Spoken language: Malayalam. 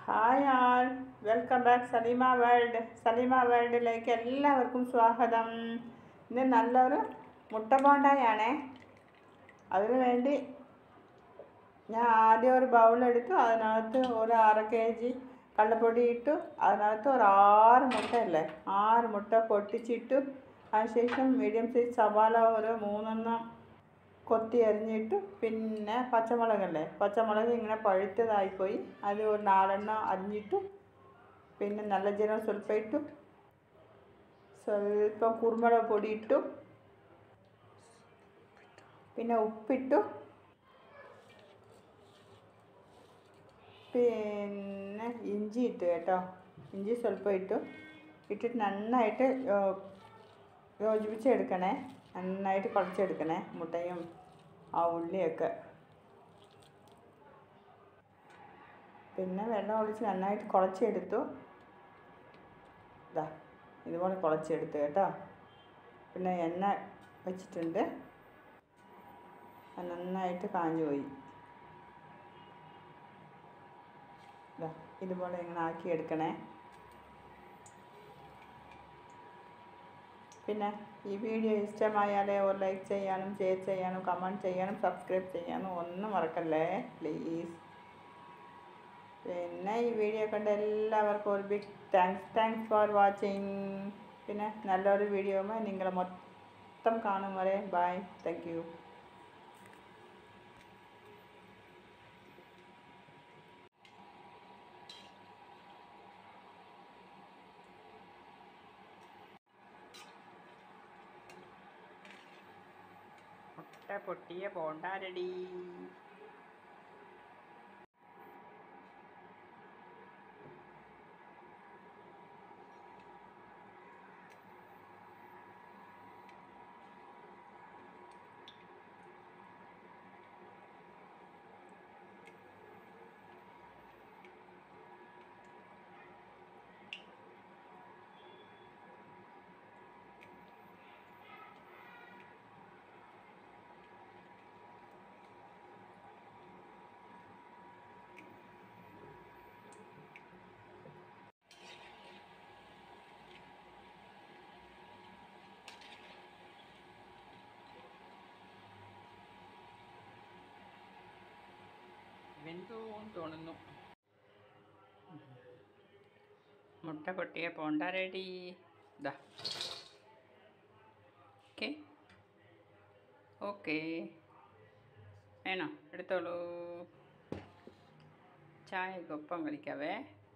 hi all welcome back Saleema world Saleema വേൾഡിലേക്ക് എല്ലാവർക്കും സ്വാഗതം ഇന്ന് നല്ലൊരു മുട്ട ബോണ്ടായാണേ അതിനു വേണ്ടി ഞാൻ ആദ്യം ഒരു ബൗളെടുത്തു അതിനകത്ത് ഒരു അര കെ ജി കള്ളപ്പൊടി ഇട്ടു അതിനകത്ത് ഒരു ആറ് മുട്ട അല്ലേ ആറ് മുട്ട പൊട്ടിച്ചിട്ടു അതിനുശേഷം മീഡിയം സൈസ് സവാള ഒരു മൂന്നെണ്ണം കൊത്തി അരിഞ്ഞിട്ടു പിന്നെ പച്ചമുളകല്ലേ പച്ചമുളക് ഇങ്ങനെ പഴുത്തതായിപ്പോയി അത് ഒരു നാലെണ്ണം അരിഞ്ഞിട്ടു പിന്നെ നല്ല ജീരകം സ്വല്പം ഇട്ടു സ്വല്പം കുരുമുളക് പൊടി ഇട്ടു പിന്നെ ഉപ്പിട്ടു പിന്നെ ഇഞ്ചി ഇട്ടു കേട്ടോ ഇഞ്ചി സ്വല്പം ഇട്ടു ഇട്ടിട്ട് നന്നായിട്ട് യോ- യോജിപ്പിച്ചെടുക്കണേ നന്നായിട്ട് കുഴച്ചെടുക്കണേ മുട്ടയും ആ ഉള്ളിയൊക്കെ പിന്നെ വെള്ളം ഒഴിച്ച് നന്നായിട്ട് കുഴച്ചെടുത്തു ഇതാ ഇതുപോലെ കുഴച്ചെടുത്തു കേട്ടോ പിന്നെ എണ്ണ വെച്ചിട്ടുണ്ട് അത് നന്നായിട്ട് കാഞ്ഞു പോയി ഇതാ ഇതുപോലെ ഇങ്ങനെ ആക്കി എടുക്കണേ പിന്നെ ഈ വീഡിയോ ഇഷ്ടമായാൽ ഒരു ലൈക്ക് ചെയ്യാനും ഷെയർ ചെയ്യാനും കമൻറ്റ് ചെയ്യാനും സബ്സ്ക്രൈബ് ചെയ്യാനും ഒന്നും മറക്കല്ലേ പ്ലീസ് പിന്നെ ഈ വീഡിയോ കണ്ട എല്ലാവർക്കും ഒരു big thanks thanks for watching പിന്നെ നല്ലൊരു വീഡിയോയുമായി നിങ്ങൾ മൊത്തം കാണും വരെ ബൈ താങ്ക് യു മുട്ട പൊട്ടിയ പോണ്ടാരടി വെന്തു തോന്നുന്നു മുട്ട പൊട്ടിയ പോണ്ട റെഡി ഇതാ ഓക്കെ ഓക്കെ വേണോ എടുത്തോളൂ ചായക്കൊപ്പം കളിക്കാവേ